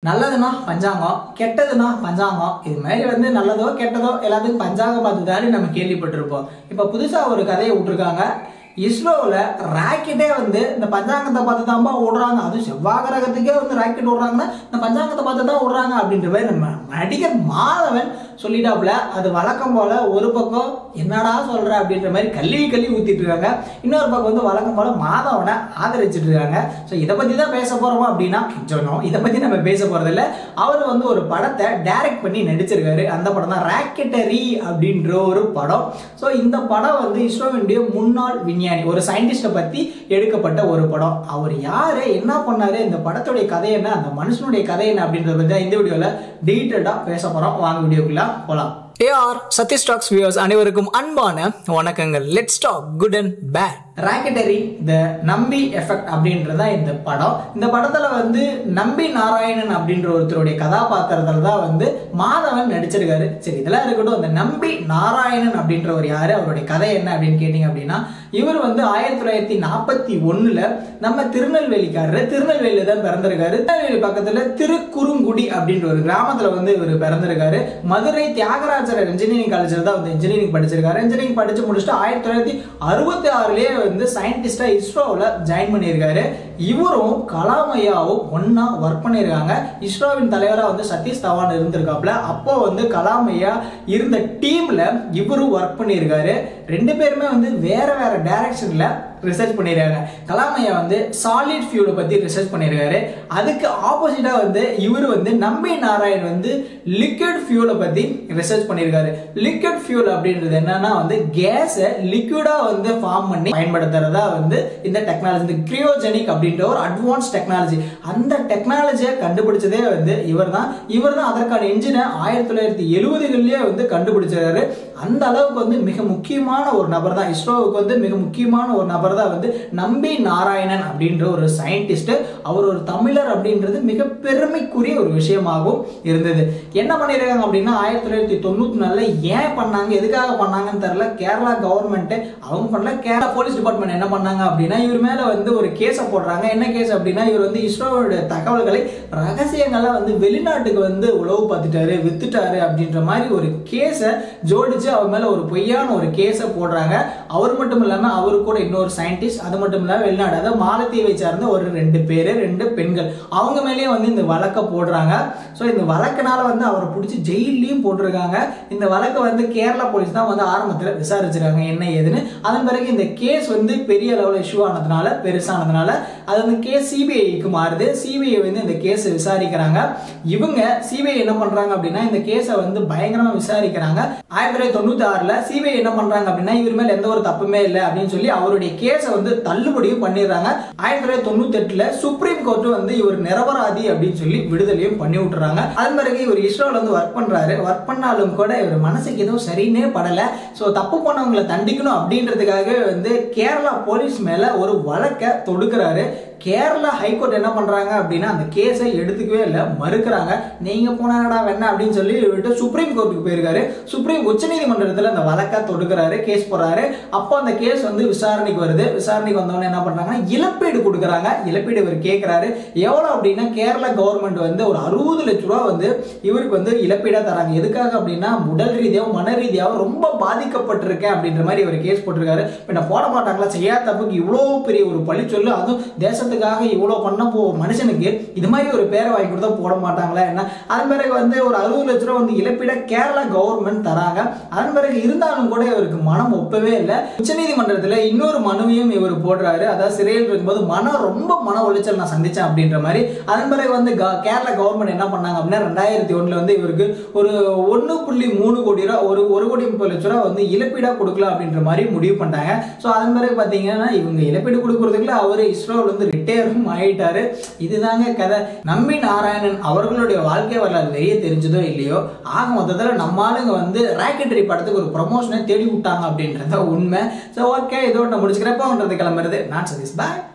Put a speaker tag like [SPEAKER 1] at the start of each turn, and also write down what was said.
[SPEAKER 1] நல்லதுன்னா பஞ்சாங்கம் கெட்டதுன்னா பஞ்சாங்கம் இது மாதிரி வந்து நல்லதோ கெட்டதோ எல்லாத்துக்கும் பஞ்சாங்கம் பார்த்து தானே நம்ம கேள்விப்பட்டிருப்போம் இப்போ புதுசாக ஒரு கதையை விட்டுருக்காங்க இஸ்ரோவில் ராக்கெட்டே வந்து இந்த பஞ்சாங்கத்தை பார்த்து தான்ப்பா விடுறாங்க அதுவும் செவ்வாய் கிரகத்துக்கே வந்து ராக்கெட் விடுறாங்கன்னா இந்த பஞ்சாங்கத்தை பார்த்து தான் விடுறாங்க அப்படின்ற மாதிரி நம்ம நடிகர் மாதவன் சொல்லிட்டாப்புல அது வழக்கம் போல ஒரு பக்கம் என்னடா சொல்ற அப்படின்ற மாதிரி கல்வி கல்வி ஊத்திட்டு இருக்காங்க இன்னொரு பக்கம் வந்து வழக்கம் போல மாதவனை ஆதரிச்சிட்டு இருக்காங்க ஸோ இதை பத்தி தான் பேச போறோமா அப்படின்னா சொன்னோம் இதை பத்தி நம்ம பேச போறது இல்ல அவர் வந்து ஒரு படத்தை டைரக்ட் பண்ணி நடிச்சிருக்காரு அந்த படம் தான் ராக்கெட்டரி அப்படின்ற ஒரு படம் ஸோ இந்த படம் வந்து இஸ்ரோவினுடைய முன்னாள் விஞ்ஞானி ஒரு சயின்டிஸ்டை பத்தி எடுக்கப்பட்ட ஒரு படம் அவர் யாரு என்ன பண்ணாரு இந்த படத்துடைய கதை என்ன அந்த மனுஷனுடைய கதை என்ன அப்படின்றத பத்தி தான் இந்த வீடியோல டீட்டெயிலா பேச போறோம் வாங்க வீடியோக்குள்ள போலாம் ஏஆர் சதீஷ் டாக்ஸ் வியூவர்ஸ் அனைவருக்கும் அன்பான வணக்கங்கள் let's talk good and bad Rocketry the Nambi effect அப்படின்றது தான் இந்த படம் இந்த படத்துல வந்து நம்பி நாராயணன் அப்படின்ற ஒருத்தருடைய கதாபாத்திரத்துல தான் வந்து மாதவன் நடிச்சிருக்காரு சரி இதெல்லாம் இருக்கட்டும் அந்த நம்பி நாராயணன் அப்படின்றவர் யாரு அவருடைய கதை என்ன அப்படின்னு கேட்டீங்க அப்படின்னா இவர் வந்து ஆயிரத்தி தொள்ளாயிரத்தி நாற்பத்தி ஒண்ணுல நம்ம திருநெல்வேலிக்காரரு திருநெல்வேலியில தான் பிறந்திருக்காரு திருநெல்வேலி பக்கத்துல திருக்குறுங்குடி அப்படின்ற ஒரு கிராமத்துல வந்து இவர் பிறந்திருக்காரு மதுரை தியாகராஜர் இன்ஜினியரிங் காலேஜில் தான் வந்து இன்ஜினியரிங் படிச்சிருக்காரு இன்ஜினியரிங் படிச்சு முடிச்சுட்டு ஆயிரத்தி தொள்ளாயிரத்தி அறுபத்தி ஆறுலயே வந்து சயின்டிஸ்டா இஸ்ரோவில் ஜாயின் பண்ணியிருக்காரு இவரும் கலாம் ஐயாவும் ஒன்னா ஒர்க் பண்ணியிருக்காங்க இஸ்ரோவின் தலைவராக வந்து சதீஷ் தவான் இருந்திருக்காப்ல அப்போ வந்து கலாம் ஐயா இருந்த டீம்ல இவரும் ஒர்க் பண்ணியிருக்காரு ரெண்டு பேருமே வந்து வேற வேற டைரக்ஷன்ல ரிசர்ச் பண்ணியிருக்காங்க கலாம் ஐயா வந்து சாலிட் ஃபியூலை பத்தி ரிசர்ச் பண்ணியிருக்காரு அதுக்கு ஆப்போசிட்டா வந்து இவர் வந்து நம்பி நாராயண் வந்து லிக்விட் ஃபியூலை பத்தி ரிசர்ச் பண்ணியிருக்காரு லிக்விட் ஃபியூல் அப்படின்றது என்னன்னா வந்து கேஸை லிக்விடா வந்து ஃபார்ம் பண்ணி பயன்படுத்துறதா வந்து இந்த டெக்னாலஜி இந்த கிரியோஜெனிக் அப்படின்ற ஒரு அட்வான்ஸ் டெக்னாலஜி அந்த டெக்னாலஜியை கண்டுபிடிச்சதே வந்து இவர் தான் இவர் தான் அதற்கான இன்ஜினை ஆயிரத்தி தொள்ளாயிரத்தி எழுபதுகள்லயே வந்து கண்டுபிடிச்சாரு அந்த அளவுக்கு வந்து மிக முக்கியமான ஒரு நபர் தான் இஸ்ரோவுக்கு வந்து மிக முக்கியமான ஒரு நபர் தான் வந்து நம்பி நாராயணன் அப்படின்ற ஒரு சயின்டிஸ்ட் அவர் ஒரு தமிழர் அப்படின்றது மிக பெருமைக்குரிய ஒரு விஷயமாகவும் இருந்தது என்ன பண்ணியிருக்காங்க அப்படின்னா ஆயிரத்தி தொள்ளாயிரத்தி தொண்ணூத்தி நாலுல ஏன் பண்ணாங்க எதுக்காக பண்ணாங்கன்னு தெரியல கேரளா கவர்மெண்ட் அவங்க பண்ணல கேரளா போலீஸ் டிபார்ட்மெண்ட் என்ன பண்ணாங்க அப்படின்னா இவர் மேல வந்து ஒரு கேஸை போடுறாங்க என்ன கேஸ் அப்படின்னா இவர் வந்து இஸ்ரோவோட தகவல்களை ரகசியங்களா வந்து வெளிநாட்டுக்கு வந்து உளவு பார்த்துட்டாரு வித்துட்டாரு அப்படின்ற மாதிரி ஒரு கேஸை ஜோடிச்சு அவர் மேல ஒரு பொய்யான ஒரு கேஸை போடுறாங்க அவர் மட்டும் இல்லாம அவரு கூட இன்னொரு சயின்டிஸ்ட் அது மட்டும் இல்லாம வெளிநாடு அதாவது மாலத்தீவை சார்ந்த ஒரு ரெண்டு பேரு ரெண்டு பெண்கள் அவங்க மேலேயே வந்து இந்த வழக்கை போடுறாங்க ஸோ இந்த வழக்கினால வந்து அவரை பிடிச்சி ஜெயிலையும் போட்டிருக்காங்க இந்த வழக்கை வந்து கேரளா போலீஸ் தான் வந்து ஆரம்பத்தில் விசாரிச்சிருக்காங்க என்ன ஏதுன்னு அதன் பிறகு இந்த கேஸ் வந்து பெரிய அளவில் இஷ்யூ ஆனதுனால பெருசானதுனால அது வந்து கேஸ் சிபிஐக்கு மாறுது சிபிஐ வந்து இந்த கேஸ் விசாரிக்கிறாங்க இவங்க சிபிஐ என்ன பண்றாங்க அப்படின்னா இந்த கேஸை வந்து பயங்கரமா விசாரிக்கிறாங்க ஆயிரத்தி தொள்ளாயிரத்தி தொண்ணூத்தி ஆறுல சிபிஐ என்ன பண்றாங்க அப்படின்னா இவர் மேல எந்த ஒரு தப்புமே இல்லை அப்படின்னு சொல்லி அவருடைய கேஸை வந்து தள்ளுபடியும் பண்ணிடுறாங்க ஆயிரத்தி தொள்ளாயிரத்தி தொண்ணூத்தி எட்டுல சுப்ரீம் கோர்ட் வந்து இவர் நிரபராதி அப்படின்னு சொல்லி விடுதலையும் பண்ணி விட்டுறாங்க அதன் பிறகு இவர் இஸ்ரோல வந்து ஒர்க் பண்றாரு ஒர்க் பண்ணாலும் கூட இவர் மனசுக்கு எதுவும் சரின்னே படல ஸோ தப்பு பண்ணவங்களை தண்டிக்கணும் அப்படின்றதுக்காக வந்து கேரளா போலீஸ் மேல ஒரு வழக்கை தொடுக்கிறாரு கேரளா ஹைகோர்ட் என்ன பண்றாங்க அப்படின்னா அந்த கேஸை எடுத்துக்கவே இல்லை மறுக்கிறாங்க நீங்க போனாடா வேணா அப்படின்னு சொல்லி விட்டு சுப்ரீம் கோர்ட்டுக்கு போயிருக்காரு சுப்ரீம் உச்சநீதிமன்றத்தில் அந்த வழக்கை தொடுக்கிறாரு கேஸ் போடுறாரு அப்போ அந்த கேஸ் வந்து விசாரணைக்கு வருது விசாரணைக்கு வந்தவொடனே என்ன பண்றாங்கன்னா இழப்பீடு கொடுக்குறாங்க இழப்பீடு இவர் கேட்கிறாரு எவ்வளவு அப்படின்னா கேரளா கவர்மெண்ட் வந்து ஒரு அறுபது லட்ச ரூபா வந்து இவருக்கு வந்து இழப்பீடா தராங்க எதுக்காக அப்படின்னா உடல் ரீதியாகவும் மன ரீதியாகவும் ரொம்ப பாதிக்கப்பட்டிருக்கேன் அப்படின்ற மாதிரி இவர் கேஸ் போட்டிருக்காரு பின்ன போட மாட்டாங்களா செய்யாத தப்புக்கு இவ்வளோ பெரிய ஒரு பழி சொல்லு அதுவும் தேசத்துக்காக இவ்வளோ பண்ண போ மனுஷனுக்கு இது மாதிரி ஒரு பேரை வாங்கி கொடுத்தா போட மாட்டாங்களா என்ன அதன் பிறகு வந்து ஒரு அறுபது லட்ச ரூபா வந்து இழப்பீட கேரளா கவர்மெண்ட் தராங்க அதன் பிறகு இருந்தாலும் கூட இவருக்கு மனம் ஒப்பவே இல்லை உச்சநீதிமன்றத்தில் இன்னொரு மனுவையும் இவர் போடுறாரு அதாவது சிறையில் இருக்கும்போது மனம் ரொம்ப மன உளைச்சல் நான் சந்திச்சேன் அப்படின்ற மாதிரி அதன் பிறகு வந்து க- கேரளா கவர்மெண்ட் என்ன பண்ணாங்க அப்படின்னா ரெண்டாயிரத்தி ஒண்ணுல வந்து இவருக்கு ஒரு ஒன்று புள்ளி மூணு கோடி ரூபா ஒரு ஒரு கோடி முப்பது லட்ச ரூபா வந்து இழப்பீடா கொடுக்கலாம் அப்படின்ற மாதிரி முடிவு பண்ணிட்டாங்க ஸோ அதன் பிறகு பார்த்தீங்கன்னா இவங்க இழப்பீடு கொடுக்கறதுக்குள்ள அவர் இஸ்ரோவில் வந்து ரிட்டையரும் ஆயிட்டாரு இதுதாங்க கதை நம்பி நாராயணன் அவர்களுடைய வாழ்க்கை வரலாறு நிறைய தெரிஞ்சதோ இல்லையோ ஆக மொத்தத்தில் நம்ம ஆளுங்க வந்து ராக்கெட்டரி படத்துக்கு ஒரு ப்ரொமோஷனை தேடி விட்டாங்க அப்படின்றத உண்மை ஸோ ஓகே இதோட நான் முடிச்சுக்கிறப்ப கிளம்புறது நான் சதீஷ் பாய்